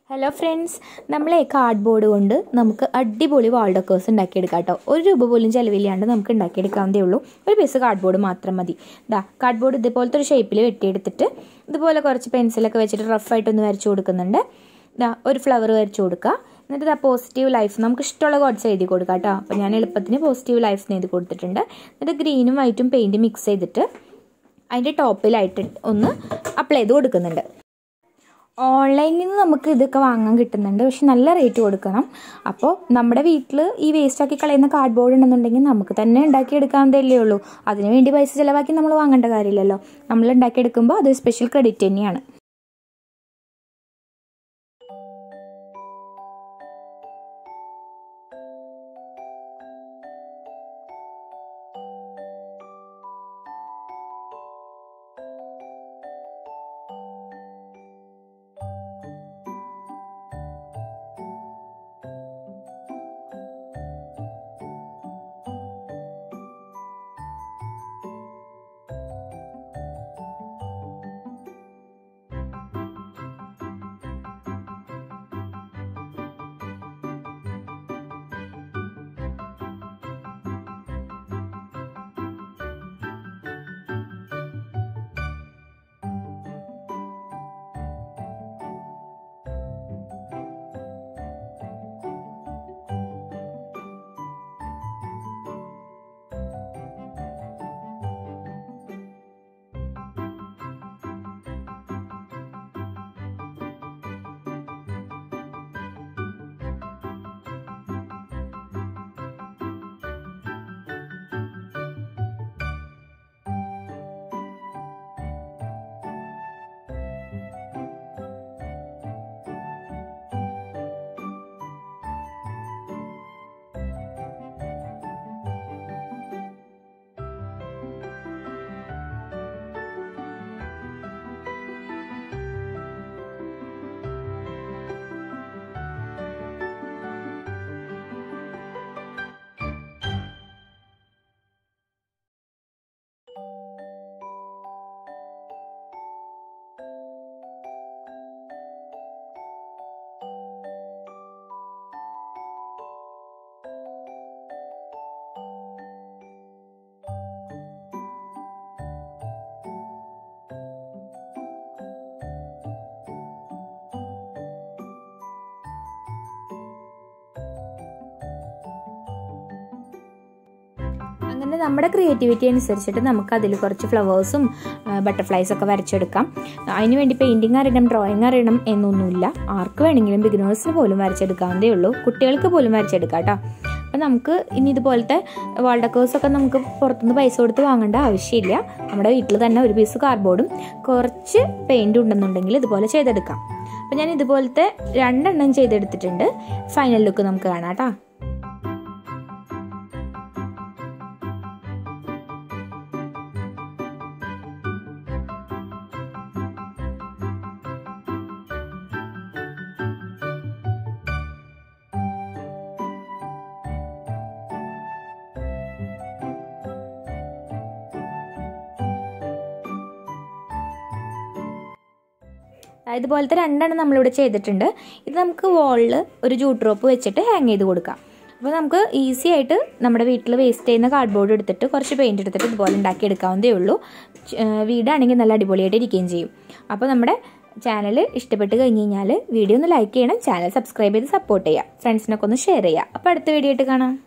hello friends നമ്മളെ cardboard കൊണ്ട് നമുക്ക് അടിപൊളി വാൾ ഡെക്കേഴ്സ് ഉണ്ടാക്കിയെടുക്കാം കേട്ടോ ഒരു രൂപ പോലും ചിലവില്ലാണ്ട് നമുക്ക് ഉണ്ടാക്കിയെടുക്കാവുന്നതേ ഉള്ളൂ ഒരു പീസ് കാർഡ്ബോർഡ് മാത്രം മതി ഇതാ കാർഡ്ബോർഡ് ഇതുപോലത്തെ ഒരു ഷേപ്പിൽ വെട്ടിയെടുത്തിട്ട് ഇതുപോലെ കുറച്ച് പെൻസിലൊക്കെ വെച്ചിട്ട് റഫായിട്ടൊന്ന് വരച്ചു കൊടുക്കുന്നുണ്ട് ഇതാ ഒരു ഫ്ലവർ വരച്ചു കൊടുക്കുക എന്നിട്ട് ഇതാ പോസിറ്റീവ് ലൈഫ് നമുക്ക് ഇഷ്ടമുള്ള കോഡ്സ് എഴുതി കൊടുക്കാം കേട്ടോ അപ്പോൾ ഞാൻ എളുപ്പത്തിന് പോസിറ്റീവ് ലൈഫ് എഴുതി കൊടുത്തിട്ടുണ്ട് എന്നിട്ട് ഗ്രീനും വൈറ്റും പെയിൻറ്റ് മിക്സ് ചെയ്തിട്ട് അതിൻ്റെ ടോപ്പിലായിട്ട് ഒന്ന് അപ്ലൈ ചെയ്ത് കൊടുക്കുന്നുണ്ട് ഓൺലൈനിൽ നിന്ന് നമുക്ക് ഇതൊക്കെ വാങ്ങാൻ കിട്ടുന്നുണ്ട് പക്ഷെ നല്ല റേറ്റ് കൊടുക്കണം അപ്പോൾ നമ്മുടെ വീട്ടിൽ ഈ വേസ്റ്റാക്കി കളയുന്ന കാർഡ്ബോർഡ് ഉണ്ടെന്നുണ്ടെങ്കിൽ നമുക്ക് തന്നെ ഉണ്ടാക്കിയെടുക്കാവുന്നതല്ലേ ഉള്ളൂ അതിന് വേണ്ടി പൈസ ചിലവാക്കി നമ്മൾ വാങ്ങേണ്ട കാര്യമില്ലല്ലോ നമ്മൾ ഉണ്ടാക്കിയെടുക്കുമ്പോൾ അത് സ്പെഷ്യൽ ക്രെഡിറ്റ് തന്നെയാണ് അങ്ങനെ നമ്മുടെ ക്രിയേറ്റിവിറ്റി അനുസരിച്ചിട്ട് നമുക്ക് അതിൽ കുറച്ച് ഫ്ലവേഴ്സും ബട്ടർഫ്ലൈസ് ഒക്കെ വരച്ചെടുക്കാം അതിന് വേണ്ടി പെയിൻറ്റിങ് അറിയണം ഡ്രോയിങ് അറിയണം എന്നൊന്നുമില്ല ആർക്ക് വേണമെങ്കിലും ബിഗിനേഴ്സിന് പോലും വരച്ചെടുക്കാവുന്നതേ ഉള്ളൂ കുട്ടികൾക്ക് പോലും വരച്ചെടുക്കാം കേട്ടോ അപ്പം നമുക്ക് ഇനി ഇതുപോലത്തെ വാൾ ഡെക്കേഴ്സൊക്കെ നമുക്ക് പുറത്തുനിന്ന് പൈസ കൊടുത്ത് വാങ്ങേണ്ട ആവശ്യമില്ല നമ്മുടെ വീട്ടിൽ തന്നെ ഒരു പീസ് കാർഡ്ബോർഡും കുറച്ച് പെയിൻറ് ഉണ്ടെന്നുണ്ടെങ്കിൽ ഇതുപോലെ ചെയ്തെടുക്കാം അപ്പം ഞാൻ ഇതുപോലത്തെ രണ്ടെണ്ണം ചെയ്തെടുത്തിട്ടുണ്ട് ഫൈനൽ ലുക്ക് നമുക്ക് കാണാം കേട്ടോ ഇതുപോലത്തെ രണ്ടെണ്ണം നമ്മളിവിടെ ചെയ്തിട്ടുണ്ട് ഇത് നമുക്ക് വാളിൽ ഒരു ജൂട്ട് റോപ്പ് വെച്ചിട്ട് ഹാങ് ചെയ്ത് കൊടുക്കാം അപ്പോൾ നമുക്ക് ഈസി ആയിട്ട് നമ്മുടെ വീട്ടിൽ വേസ്റ്റ് ചെയ്യുന്ന കാർഡ്ബോർഡ് എടുത്തിട്ട് കുറച്ച് പെയിൻറ്റ് എടുത്തിട്ട് ഇതുപോലെ ഉണ്ടാക്കി എടുക്കാവുന്നതേ ഉള്ളൂ വീടാണെങ്കിൽ നല്ല അടിപൊളിയായിട്ട് ഇരിക്കുകയും ചെയ്യും അപ്പോൾ നമ്മുടെ ചാനൽ ഇഷ്ടപ്പെട്ട് കഴിഞ്ഞ് കഴിഞ്ഞാൽ വീഡിയോ ഒന്ന് ലൈക്ക് ചെയ്യണം ചാനൽ സബ്സ്ക്രൈബ് ചെയ്ത് സപ്പോർട്ട് ചെയ്യുക ഫ്രണ്ട്സിനൊക്കെ ഒന്ന് ഷെയർ ചെയ്യുക അപ്പോൾ അടുത്ത വീഡിയോ ആയിട്ട് കാണാം